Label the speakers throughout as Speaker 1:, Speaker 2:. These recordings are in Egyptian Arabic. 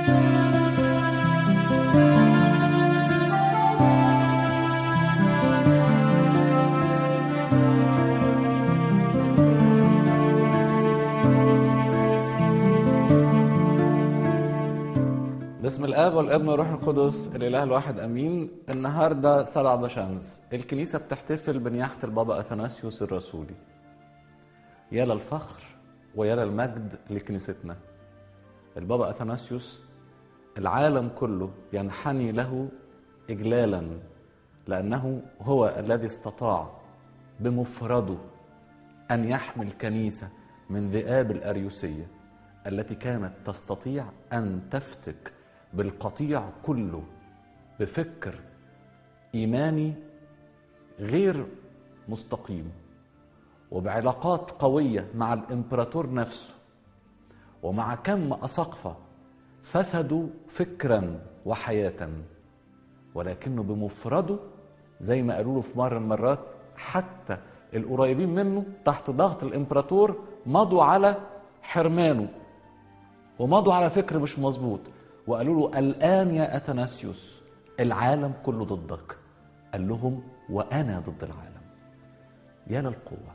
Speaker 1: باسم الاب والابن والروح القدس الاله الواحد امين النهارده سبع بشمس الكنيسه بتحتفل بنياحه البابا اثناسيوس الرسولي يا للفخر ويا للمجد لكنيستنا البابا اثناسيوس العالم كله ينحني له اجلالا لانه هو الذي استطاع بمفرده ان يحمي الكنيسه من ذئاب الاريوسيه التي كانت تستطيع ان تفتك بالقطيع كله بفكر ايماني غير مستقيم وبعلاقات قويه مع الامبراطور نفسه ومع كم اساقفه فسدوا فكرا وحياه ولكنه بمفرده زي ما قالوا له في مره من المرات حتى القريبين منه تحت ضغط الامبراطور مضوا على حرمانه ومضوا على فكر مش مظبوط وقالوا له الآن يا أثناسيوس العالم كله ضدك قال لهم وأنا ضد العالم يا للقوة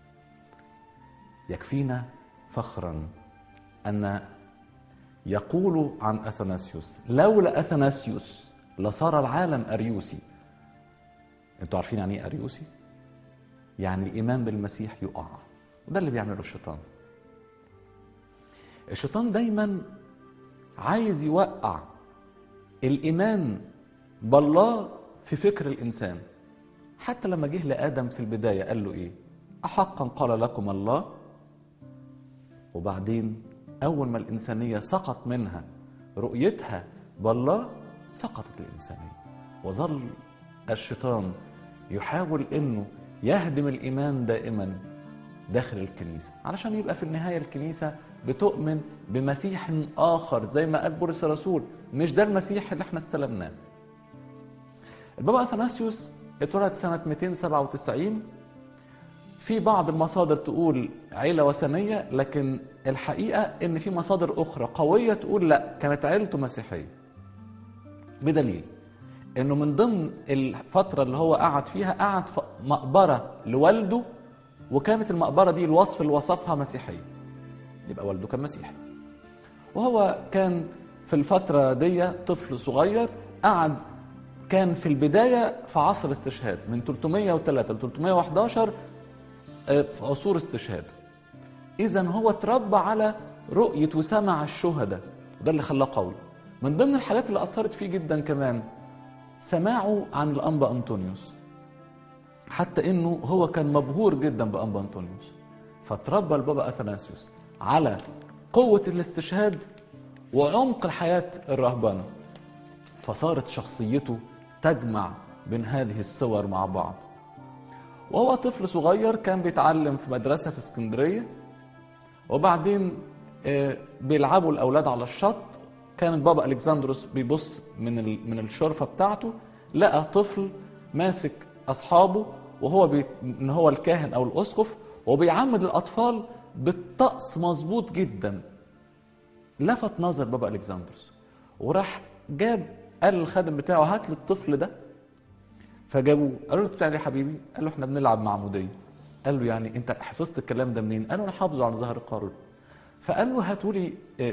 Speaker 1: يكفينا فخرا أن يقول عن أثناسيوس لولا أثناسيوس لصار العالم أريوسي انتوا عارفين يعني ايه أريوسي؟ يعني الإيمان بالمسيح يقع وده اللي بيعمله الشيطان الشيطان دايما عايز يوقع الايمان بالله في فكر الانسان حتى لما جه لادم في البدايه قال له ايه احقا قال لكم الله وبعدين اول ما الانسانيه سقط منها رؤيتها بالله سقطت الانسانيه وظل الشيطان يحاول انه يهدم الايمان دائما داخل الكنيسه علشان يبقى في النهايه الكنيسه بتؤمن بمسيح اخر زي ما قال بولس الرسول مش ده المسيح اللي احنا استلمناه البابا اثناسيوس اتولد سنه 297 في بعض المصادر تقول عيله وثنيه لكن الحقيقه ان في مصادر اخرى قويه تقول لا كانت عيلته مسيحيه بدليل انه من ضمن الفتره اللي هو قعد فيها قعد في مقبره لوالده وكانت المقبره دي الوصف اللي وصفها مسيحيه يبقى والده كان مسيحي وهو كان في الفترة دي طفل صغير قعد كان في البداية في عصر استشهاد من 303 ل 311 في عصور استشهاد إذا هو اتربى على رؤية وسمع الشهداء وده اللي خلاه قوي من ضمن الحاجات اللي أثرت فيه جدا كمان سماعه عن الأنبا أنطونيوس حتى إنه هو كان مبهور جدا بأنبا أنطونيوس فتربى البابا أثناسيوس على قوة الاستشهاد وعمق الحياة الرهبانة فصارت شخصيته تجمع بين هذه الصور مع بعض وهو طفل صغير كان بيتعلم في مدرسة في اسكندرية وبعدين بيلعبوا الأولاد على الشط كان البابا ألكسندروس بيبص من من الشرفة بتاعته لقى طفل ماسك أصحابه وهو بي... إن هو الكاهن أو الأسقف وبيعمد الأطفال بالطقس مظبوط جدا لفت نظر بابا الكسندروس وراح جاب قال للخادم بتاعه هات لي الطفل ده فجابوه قالوا له بتاع يا حبيبي قال له احنا بنلعب معموديه قال له يعني انت حفظت الكلام ده منين قال له انا حافظه على ظهر قلب فقال له هاتوا لي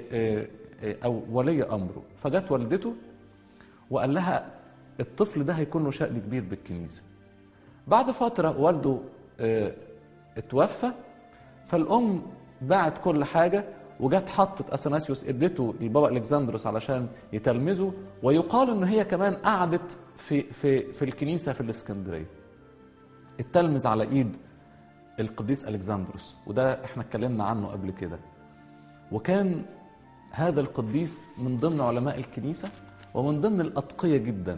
Speaker 1: او ولي امره فجت والدته وقال لها الطفل ده هيكون له شأن كبير بالكنيسه بعد فتره والده اتوفى فالام باعت كل حاجه وجت حطت اثناسيوس ادته للبابا الكسندروس علشان يتلمذه ويقال ان هي كمان قعدت في في في الكنيسه في الاسكندريه التلمذ على ايد القديس الكسندروس وده احنا اتكلمنا عنه قبل كده وكان هذا القديس من ضمن علماء الكنيسه ومن ضمن الاتقيه جدا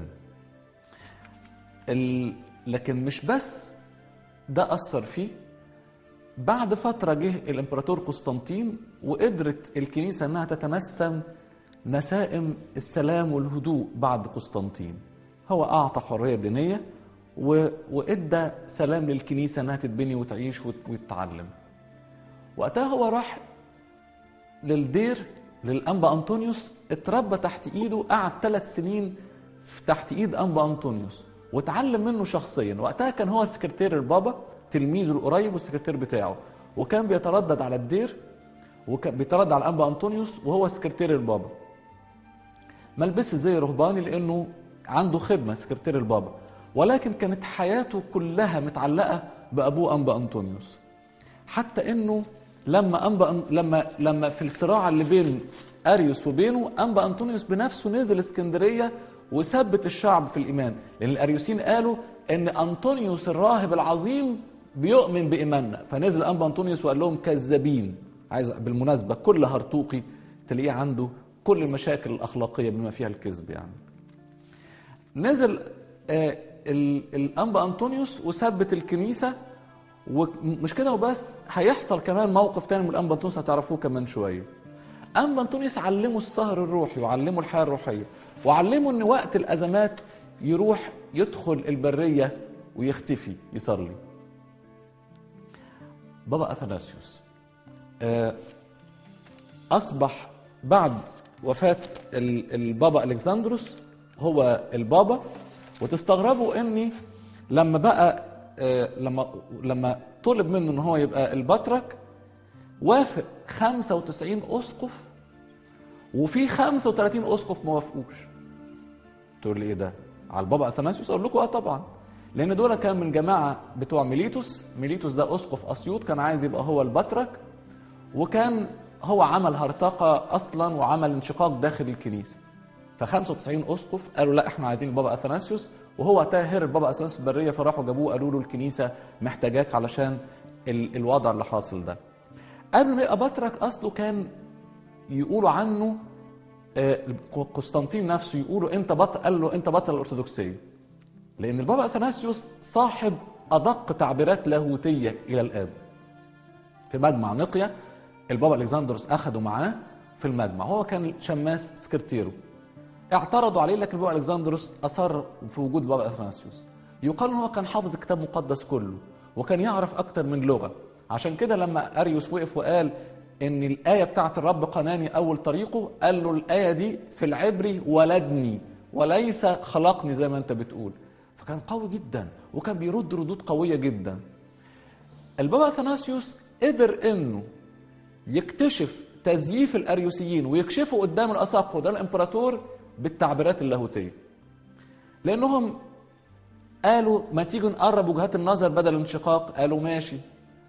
Speaker 1: ال... لكن مش بس ده اثر فيه بعد فترة جه الإمبراطور قسطنطين وقدرت الكنيسة إنها تتنسم نسائم السلام والهدوء بعد قسطنطين هو أعطى حرية دينية و... وإدى سلام للكنيسة إنها تتبني وتعيش وت... وتتعلم وقتها هو راح للدير للانبا انطونيوس اتربى تحت ايده قعد ثلاث سنين تحت ايد انبا انطونيوس واتعلم منه شخصيا وقتها كان هو سكرتير البابا تلميذه القريب والسكرتير بتاعه وكان بيتردد على الدير وكان بيتردد على الانبا انطونيوس وهو سكرتير البابا ما لبسش زي رهباني لانه عنده خدمه سكرتير البابا ولكن كانت حياته كلها متعلقه بابوه انبا انطونيوس حتى انه لما انبا لما لما في الصراع اللي بين اريوس وبينه انبا انطونيوس بنفسه نزل اسكندريه وثبت الشعب في الايمان لان الاريوسيين قالوا ان انطونيوس الراهب العظيم بيؤمن بايماننا فنزل انبا انطونيوس وقال لهم كذابين عايز بالمناسبه كل هرطوقي تلاقيه عنده كل المشاكل الاخلاقيه بما فيها الكذب يعني نزل آه الانبا انطونيوس وثبت الكنيسه ومش كده وبس هيحصل كمان موقف تاني من الانبا انطونيوس هتعرفوه كمان شويه انبا انطونيوس علمه السهر الروحي وعلمه الحياه الروحيه وعلمه ان وقت الازمات يروح يدخل البريه ويختفي يصلي بابا اثناسيوس اصبح بعد وفاه البابا الكسندروس هو البابا وتستغربوا اني لما بقى لما لما طلب منه ان هو يبقى البطرك وافق 95 اسقف وفي 35 اسقف ما وافقوش تقول لي ايه ده على البابا اثناسيوس اقول لكم اه طبعا لان دول كان من جماعه بتوع ميليتوس ميليتوس ده اسقف اسيوط كان عايز يبقى هو البطرك وكان هو عمل هرطقه اصلا وعمل انشقاق داخل الكنيسه ف 95 اسقف قالوا لا احنا عايزين البابا اثناسيوس وهو تاهر البابا اثناسيوس البريه فراحوا جابوه قالوا له الكنيسه محتاجاك علشان ال الوضع اللي حاصل ده قبل ما يبقى بطرك اصله كان يقولوا عنه قسطنطين نفسه يقولوا انت بطل قال له انت بطل الارثوذكسيه لان البابا اثناسيوس صاحب ادق تعبيرات لاهوتيه الى الان في مجمع نقيا البابا الكسندروس اخده معاه في المجمع هو كان شماس سكرتيره اعترضوا عليه لكن البابا الكسندروس اصر في وجود البابا اثناسيوس يقال ان هو كان حافظ الكتاب المقدس كله وكان يعرف اكتر من لغه عشان كده لما اريوس وقف وقال ان الايه بتاعت الرب قناني اول طريقه قال له الايه دي في العبري ولدني وليس خلقني زي ما انت بتقول فكان قوي جدا وكان بيرد ردود قويه جدا البابا اثناسيوس قدر انه يكتشف تزييف الاريوسيين ويكشفه قدام الاساقفه وقدام الامبراطور بالتعبيرات اللاهوتيه لانهم قالوا ما تيجوا نقرب وجهات النظر بدل الانشقاق قالوا ماشي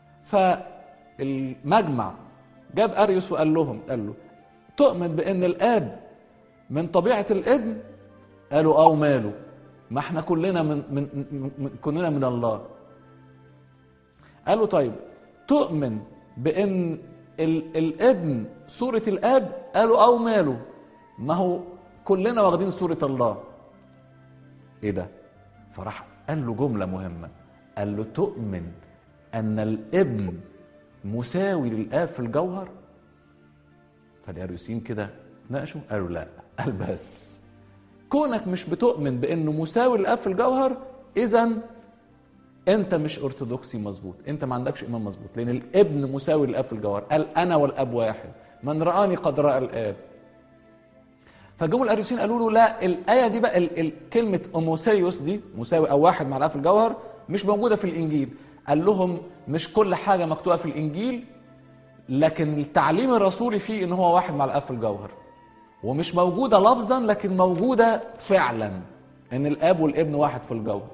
Speaker 1: فالمجمع جاب اريوس وقال لهم قال له تؤمن بان الاب من طبيعه الابن قالوا اه وماله ما احنا كلنا من, من, من كلنا من الله قالوا طيب تؤمن بان ال الابن صوره الاب قالوا اه وماله ما هو كلنا واخدين صوره الله ايه ده فراح قال له جمله مهمه قال له تؤمن ان الابن مساوي للاب في الجوهر فالاريوسيين كده ناقشوا قالوا لا قال بس كونك مش بتؤمن بانه مساوي للاب في الجوهر اذا انت مش ارثوذكسي مظبوط انت ما عندكش ايمان مظبوط لان الابن مساوي للاب في الجوهر قال انا والاب واحد من رآني قد رأى الاب فجم الاريوسيين قالوا له لا الايه دي بقى ال ال كلمه اوموسيوس دي مساوي او واحد مع الاب في الجوهر مش موجوده في الانجيل قال لهم مش كل حاجه مكتوبه في الانجيل لكن التعليم الرسولي فيه ان هو واحد مع الاب في الجوهر ومش موجوده لفظا لكن موجوده فعلا ان الاب والابن واحد في الجوهر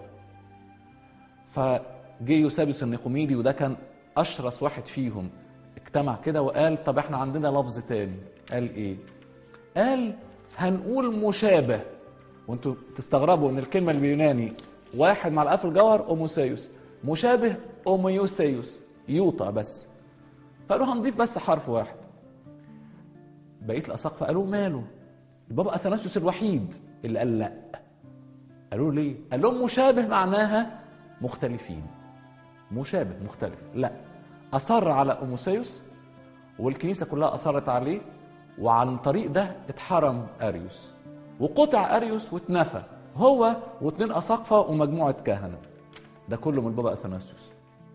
Speaker 1: فجه يوسابيوس النيقوميدي وده كان اشرس واحد فيهم اجتمع كده وقال طب احنا عندنا لفظ تاني قال ايه قال هنقول مشابه وانتوا تستغربوا ان الكلمه اليوناني واحد مع الاب في الجوهر اوموسيوس مشابه اوميوسيوس يوطى بس فقالوا هنضيف بس حرف واحد بقيه الاساقفه قالوا ماله البابا اثناسيوس الوحيد اللي قال لا قالوا له ليه قال لهم مشابه معناها مختلفين مشابه مختلف لا اصر على اوموسيوس والكنيسه كلها اصرت عليه وعن طريق ده اتحرم اريوس وقطع اريوس واتنفى هو واثنين اساقفه ومجموعه كهنه ده كله من البابا اثناسيوس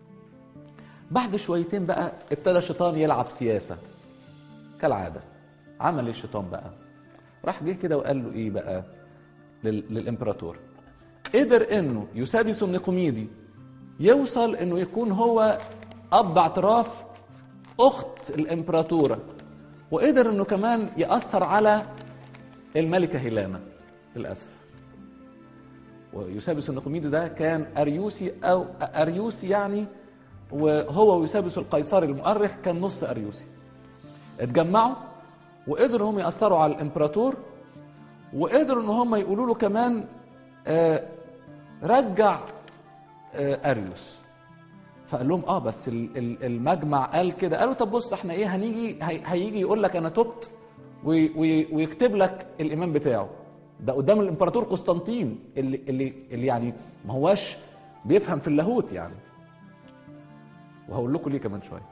Speaker 1: بعد شويتين بقى ابتدى الشيطان يلعب سياسه كالعاده عمل ايه الشيطان بقى راح جه كده وقال له ايه بقى لل... للامبراطور قدر انه يوسابيوس النقوميدي يوصل انه يكون هو اب اعتراف اخت الامبراطوره وقدر انه كمان ياثر على الملكه هيلانا للاسف ويوسابيوس النقوميدي ده كان اريوسي او اريوسي يعني وهو ويوسابيوس القيصري المؤرخ كان نص اريوسي اتجمعوا وقدروا هم ياثروا على الامبراطور وقدروا ان هم يقولوا له كمان آه رجع آه اريوس فقال لهم اه بس ال- ال- المجمع قال كده قالوا طب بص احنا ايه هنيجي هي- هيجي يقول لك انا تبت وي- وي- ويكتب لك الايمان بتاعه ده قدام الامبراطور قسطنطين اللي اللي اللي يعني ما هواش بيفهم في اللاهوت يعني وهقول لكم ليه كمان شويه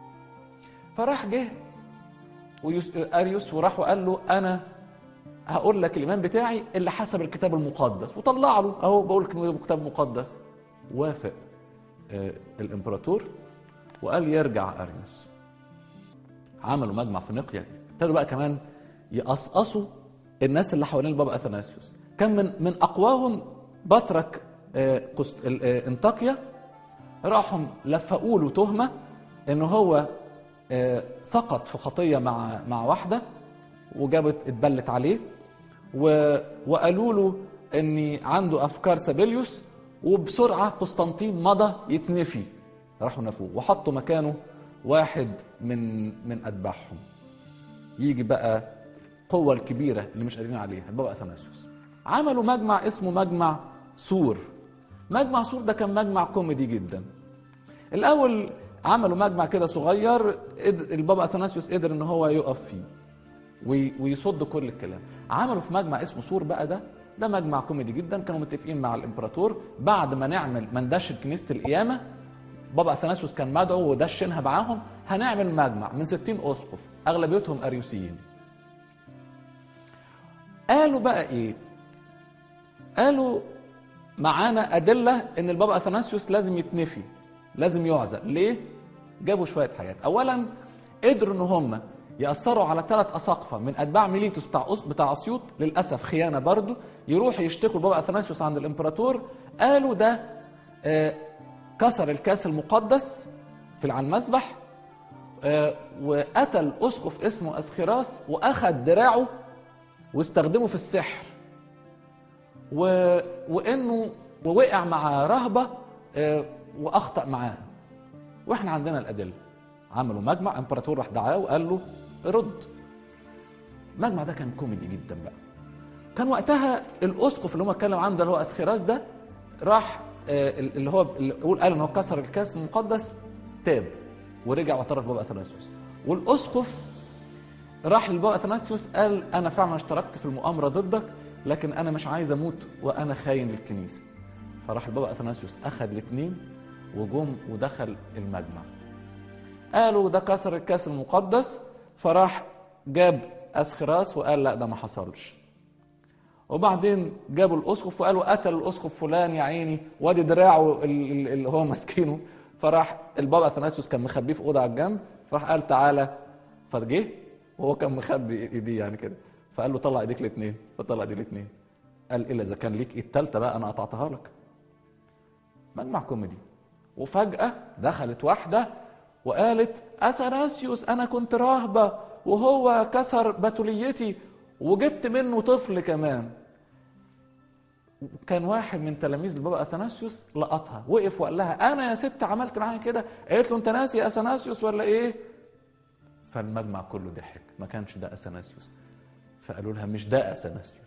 Speaker 1: فراح جه ويوس- اريوس وراح وقال له انا هقول لك الايمان بتاعي اللي حسب الكتاب المقدس وطلع له اهو بقول لك إنه كتاب مقدس وافق آه، الامبراطور وقال يرجع اريوس عملوا مجمع في نقيا ابتدوا بقى كمان يقصقصوا الناس اللي حوالين البابا اثناسيوس كان من من اقواهم بطرك آه، قسط- ال- آه، انطاكيا راحوا لفقوا له تهمه ان هو آه، سقط في خطيه مع مع واحده وجابت اتبلت عليه و... وقالوا له ان عنده افكار سابيليوس وبسرعه قسطنطين مضى يتنفي راحوا نفوه وحطوا مكانه واحد من من اتباعهم يجي بقى القوة الكبيرة اللي مش قادرين عليها البابا أثناسيوس عملوا مجمع اسمه مجمع سور مجمع سور ده كان مجمع كوميدي جدا الأول عملوا مجمع كده صغير قدر- البابا أثناسيوس قدر إن هو يقف فيه وي- ويصد كل الكلام عملوا في مجمع اسمه سور بقى ده ده مجمع كوميدي جدا كانوا متفقين مع الامبراطور بعد ما نعمل ما ندشن كنيسه القيامه بابا اثناسيوس كان مدعو ودشنها معاهم هنعمل مجمع من 60 اسقف اغلبيتهم اريوسيين قالوا بقى ايه قالوا معانا ادله ان البابا اثناسيوس لازم يتنفي لازم يعزل ليه جابوا شويه حاجات اولا قدروا ان هم ياثروا على ثلاث اساقفه من اتباع ميليتوس بتاع أس- بتاع اسيوط للاسف خيانه برضو يروحوا يشتكوا البابا اثناسيوس عند الامبراطور قالوا ده آه، كسر الكاس المقدس في على المذبح آه، وقتل اسقف اسمه اسخراس واخذ دراعه واستخدمه في السحر و... وانه ووقع مع رهبه آه، واخطا معاها واحنا عندنا الادله عملوا مجمع امبراطور راح دعاه وقال له رد المجمع ده كان كوميدي جدا بقى كان وقتها الاسقف اللي هم اتكلم عنه ده اللي هو اسخراس ده راح آه، اللي هو اللي قول قال ان هو كسر الكاس المقدس تاب ورجع واعترف بابا اثناسيوس والاسقف راح للبابا اثناسيوس قال انا فعلا اشتركت في المؤامره ضدك لكن انا مش عايز اموت وانا خاين للكنيسه فراح البابا اثناسيوس اخذ الاثنين وجم ودخل المجمع قالوا ده كسر الكاس المقدس فراح جاب اسخراس وقال لا ده ما حصلش وبعدين جابوا الاسقف وقالوا قتل الاسقف فلان يا عيني وادي دراعه ال- ال- اللي هو ماسكينه فراح البابا اثناسيوس كان مخبيه في اوضه على الجنب فراح قال تعالى فجه وهو كان مخبي ايديه يعني كده فقال له طلع ايديك الاثنين فطلع ايديه الاثنين قال الا اذا كان ليك ايد ثالثه بقى انا قطعتها لك مجمع كوميدي وفجأة دخلت واحدة وقالت أثناسيوس أنا كنت راهبة وهو كسر بتوليتي وجبت منه طفل كمان كان واحد من تلاميذ البابا اثناسيوس لقطها وقف وقال لها انا يا ست عملت معاها كده قالت له انت ناسي يا اثناسيوس ولا ايه فالمجمع كله ضحك ما كانش ده اثناسيوس فقالوا لها مش ده اثناسيوس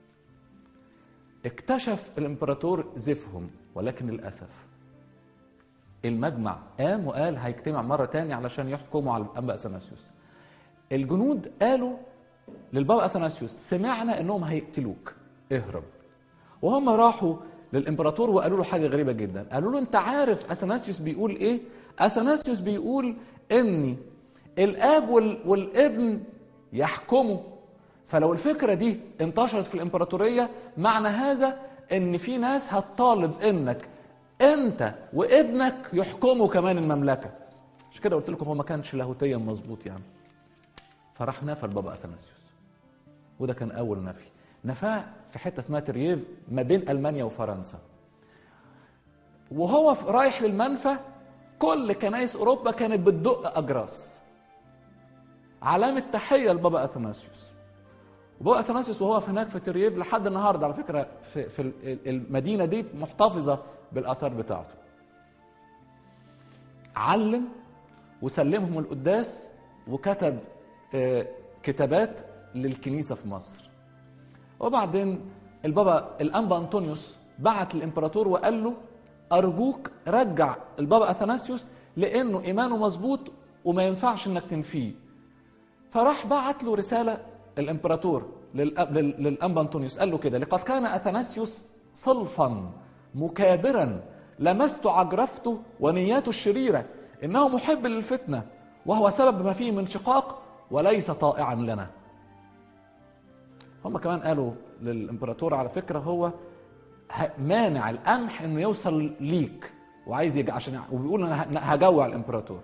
Speaker 1: اكتشف الامبراطور زفهم ولكن للاسف المجمع قام وقال هيجتمع مره تاني علشان يحكموا على الانبا اثناسيوس الجنود قالوا للبابا اثناسيوس سمعنا انهم هيقتلوك اهرب وهم راحوا للامبراطور وقالوا له حاجه غريبه جدا قالوا له انت عارف اثناسيوس بيقول ايه اثناسيوس بيقول ان الاب وال- والابن يحكموا فلو الفكره دي انتشرت في الامبراطوريه معنى هذا ان في ناس هتطالب انك انت وابنك يحكموا كمان المملكه مش كده قلت لكم هو ما كانش لاهوتيا مظبوط يعني فراح نفى البابا اثناسيوس وده كان اول نفي نفاه في حته اسمها ترييف ما بين المانيا وفرنسا وهو رايح للمنفى كل كنايس اوروبا كانت بتدق اجراس علامه تحيه لبابا اثناسيوس وبابا اثناسيوس وهو في هناك في ترييف لحد النهارده على فكره في, في المدينه دي محتفظه بالاثار بتاعته علم وسلمهم القداس وكتب كتابات للكنيسه في مصر وبعدين البابا الانبا انطونيوس بعت للامبراطور وقال له ارجوك رجع البابا اثناسيوس لانه ايمانه مظبوط وما ينفعش انك تنفيه فراح بعت له رساله الامبراطور للانبا انطونيوس قال له كده لقد كان اثناسيوس صلفا مكابرا لمست عجرفته ونياته الشريره انه محب للفتنه وهو سبب ما فيه من شقاق وليس طائعا لنا هم كمان قالوا للامبراطور على فكره هو مانع القمح انه يوصل ليك وعايز يجي عشان وبيقول انا هجوع الامبراطور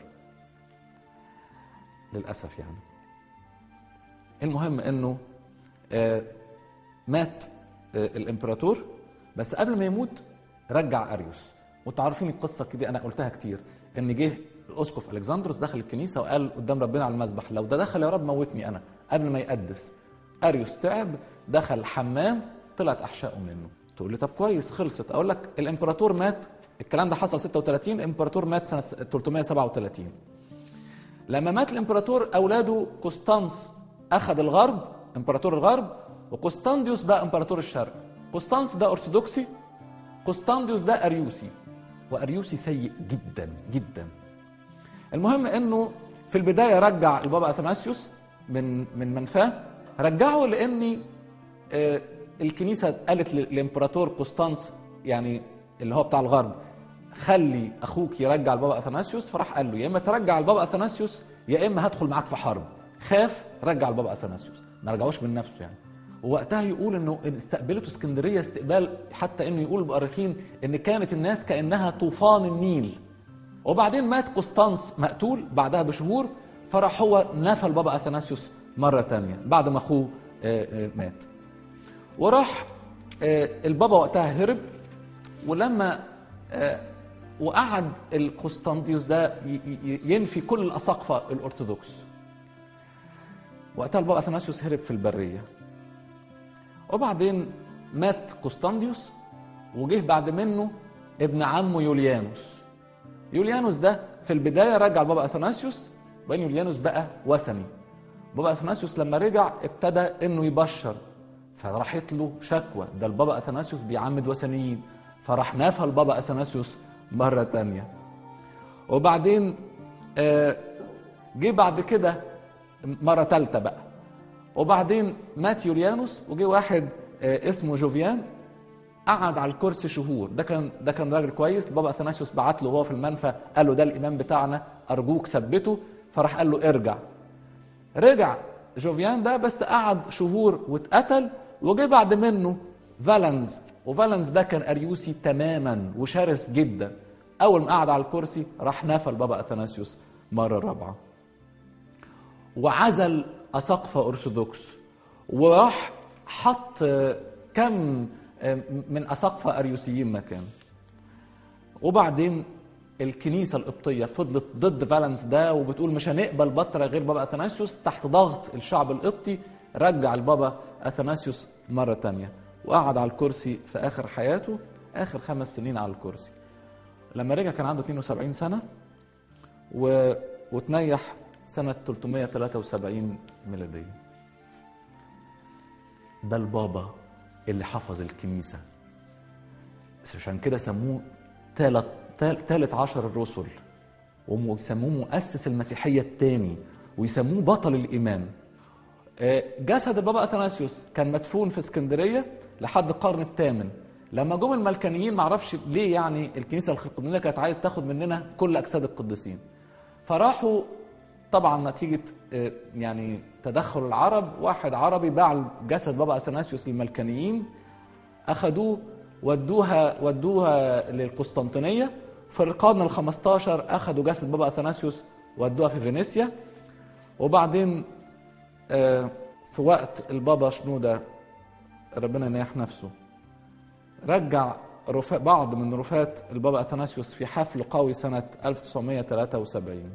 Speaker 1: للاسف يعني المهم انه آه مات آه الامبراطور بس قبل ما يموت رجع اريوس وانتوا عارفين القصه كده انا قلتها كتير ان جه الاسقف الكسندروس دخل الكنيسه وقال قدام ربنا على المذبح لو ده دخل يا رب موتني انا قبل ما يقدس اريوس تعب دخل الحمام طلعت احشائه منه تقول لي طب كويس خلصت اقول لك الامبراطور مات الكلام ده حصل 36 الامبراطور مات سنه 337 لما مات الامبراطور اولاده قسطنس اخذ الغرب امبراطور الغرب وقسطنديوس بقى امبراطور الشرق قسطنس ده ارثوذكسي قسطنديوس ده اريوسي واريوسي سيء جدا جدا المهم انه في البدايه رجع البابا اثناسيوس من من منفاه رجعه لاني آه الكنيسه قالت للامبراطور قسطنس يعني اللي هو بتاع الغرب خلي اخوك يرجع البابا اثناسيوس فراح قال له يا اما ترجع البابا اثناسيوس يا اما هدخل معاك في حرب خاف رجع البابا اثناسيوس ما رجعوش من نفسه يعني ووقتها يقول انه استقبلته اسكندريه استقبال حتى انه يقول المؤرخين ان كانت الناس كانها طوفان النيل وبعدين مات قسطنس مقتول بعدها بشهور فراح هو نفى البابا اثناسيوس مره تانية بعد ما اخوه مات وراح البابا وقتها هرب ولما وقعد القسطنطيوس ده ينفي كل الاساقفه الارثوذكس وقتها البابا اثناسيوس هرب في البريه وبعدين مات قسطنديوس وجه بعد منه ابن عمه يوليانوس يوليانوس ده في البدايه رجع البابا اثناسيوس وبعدين يوليانوس بقى وثني بابا اثناسيوس لما رجع ابتدى انه يبشر فراحت له شكوى ده البابا اثناسيوس بيعمد وثنيين فراح نافى البابا اثناسيوس مره تانية وبعدين آه جه بعد كده مره ثالثه بقى وبعدين مات يوليانوس وجه واحد آه اسمه جوفيان قعد على الكرسي شهور ده كان ده كان راجل كويس بابا اثناسيوس بعت له وهو في المنفى قال له ده الامام بتاعنا ارجوك ثبته فراح قال له ارجع رجع جوفيان ده بس قعد شهور واتقتل وجه بعد منه فالنز وفالنز ده كان اريوسي تماما وشرس جدا اول ما قعد على الكرسي راح نفى البابا اثناسيوس مره رابعه وعزل اساقفه ارثوذكس وراح حط كم من اساقفه اريوسيين مكان وبعدين الكنيسه القبطيه فضلت ضد فالنس ده وبتقول مش هنقبل بطره غير بابا اثناسيوس تحت ضغط الشعب القبطي رجع البابا اثناسيوس مره تانية وقعد على الكرسي في اخر حياته اخر خمس سنين على الكرسي لما رجع كان عنده 72 سنه و... وتنيح سنه 373 ميلاديه ده البابا اللي حفظ الكنيسه عشان كده سموه ثالث ثالث عشر الرسل ويسموه مؤسس المسيحية الثاني ويسموه بطل الإيمان جسد البابا أثناسيوس كان مدفون في اسكندرية لحد القرن الثامن لما جم الملكانيين معرفش ليه يعني الكنيسة الخلقدونية كانت عايزة تاخد مننا كل أجساد القديسين فراحوا طبعا نتيجة يعني تدخل العرب واحد عربي باع جسد بابا أثناسيوس للملكانيين أخدوه ودوها ودوها للقسطنطينيه في القرن ال 15 اخذوا جسد بابا اثناسيوس ودوها في فينيسيا وبعدين آه، في وقت البابا شنودة ربنا ينيح نفسه رجع رفا بعض من رفات البابا اثناسيوس في حفل قوي سنه 1973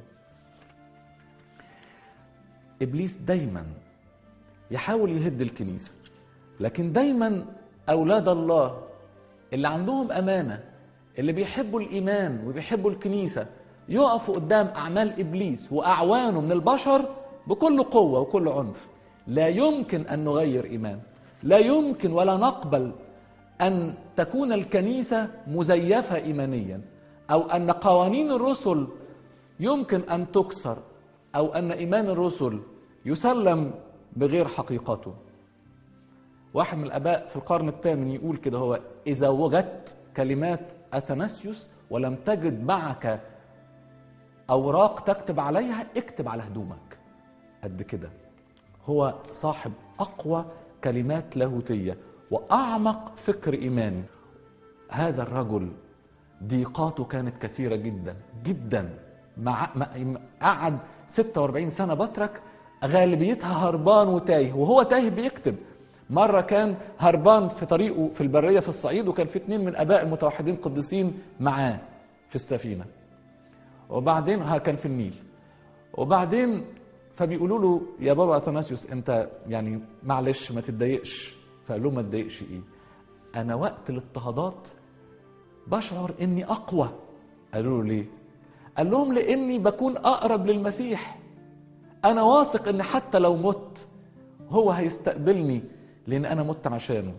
Speaker 1: ابليس دايما يحاول يهد الكنيسه لكن دايما اولاد الله اللي عندهم امانه اللي بيحبوا الايمان وبيحبوا الكنيسه يقفوا قدام اعمال ابليس واعوانه من البشر بكل قوه وكل عنف لا يمكن ان نغير ايمان لا يمكن ولا نقبل ان تكون الكنيسه مزيفه ايمانيا او ان قوانين الرسل يمكن ان تكسر او ان ايمان الرسل يسلم بغير حقيقته واحد من الاباء في القرن الثامن يقول كده هو اذا وجدت كلمات اثناسيوس ولم تجد معك اوراق تكتب عليها اكتب على هدومك قد كده هو صاحب اقوى كلمات لاهوتيه واعمق فكر ايماني هذا الرجل ضيقاته كانت كثيره جدا جدا مع مع- قعد 46 سنه بطرك غالبيتها هربان وتايه وهو تايه بيكتب مره كان هربان في طريقه في البريه في الصعيد وكان في اتنين من اباء المتوحدين قديسين معاه في السفينه وبعدين ها كان في النيل وبعدين فبيقولوا له يا بابا اثناسيوس انت يعني معلش ما تتضايقش فقال لهم ما تضايقش ايه انا وقت الاضطهادات بشعر اني اقوى قالوا له ليه قال لهم لاني بكون اقرب للمسيح انا واثق ان حتى لو مت هو هيستقبلني لان انا مت عشانه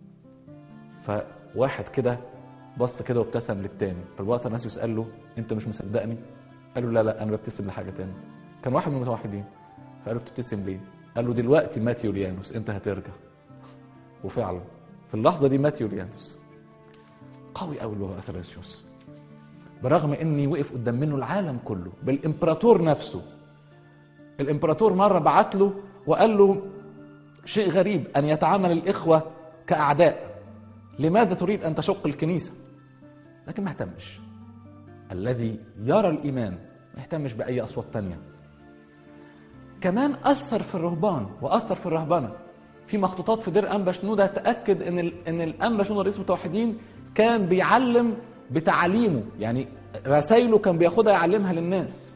Speaker 1: فواحد كده بص كده وابتسم للتاني فالبابا اثناسيوس قال له انت مش مصدقني قال له لا لا انا ببتسم لحاجه تاني كان واحد من المتوحدين فقال له بتبتسم ليه قال له دلوقتي مات يوليانوس انت هترجع وفعلا في اللحظه دي مات يوليانوس قوي قوي البابا اثناسيوس برغم اني وقف قدام منه العالم كله بالامبراطور نفسه الامبراطور مره بعت له وقال له شيء غريب ان يتعامل الاخوه كاعداء لماذا تريد ان تشق الكنيسه لكن ما اهتمش الذي يرى الايمان ما يهتمش باي اصوات تانية كمان اثر في الرهبان واثر في الرهبنه في مخطوطات في دير انبا شنوده تاكد ان ال ان الانبا شنوده رئيس المتوحدين كان بيعلم بتعاليمه يعني رسائله كان بياخدها يعلمها للناس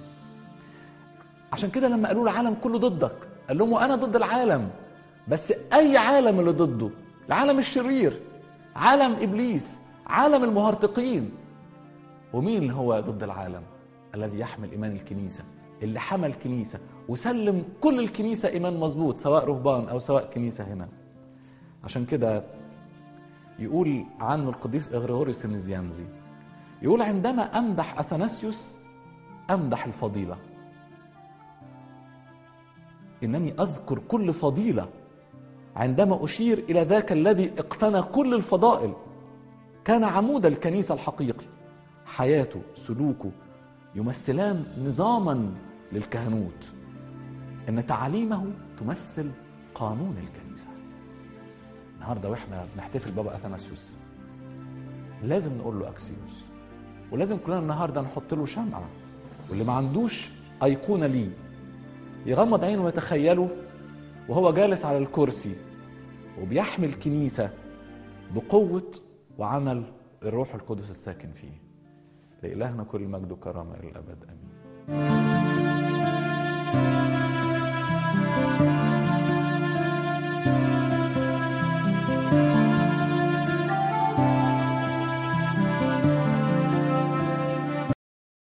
Speaker 1: عشان كده لما قالوا له العالم كله ضدك قال لهم وانا ضد العالم بس اي عالم اللي ضده العالم الشرير عالم ابليس عالم المهرطقين ومين اللي هو ضد العالم الذي يحمل ايمان الكنيسه اللي حمل الكنيسه وسلم كل الكنيسه ايمان مظبوط سواء رهبان او سواء كنيسه هنا عشان كده يقول عنه القديس اغريغوريوس النزيانزي يقول عندما امدح اثناسيوس امدح الفضيله انني اذكر كل فضيله عندما اشير الى ذاك الذي اقتنى كل الفضائل كان عمود الكنيسه الحقيقي حياته سلوكه يمثلان نظاما للكهنوت ان تعاليمه تمثل قانون الكنيسه النهارده واحنا بنحتفل بابا اثناسيوس لازم نقول له اكسيوس ولازم كلنا النهارده نحط له شمعه واللي ما عندوش ايقونه ليه يغمض عينه ويتخيله وهو جالس على الكرسي وبيحمل كنيسه بقوه وعمل الروح القدس الساكن فيه لإلهنا كل مجد وكرامة إلى الأبد آمين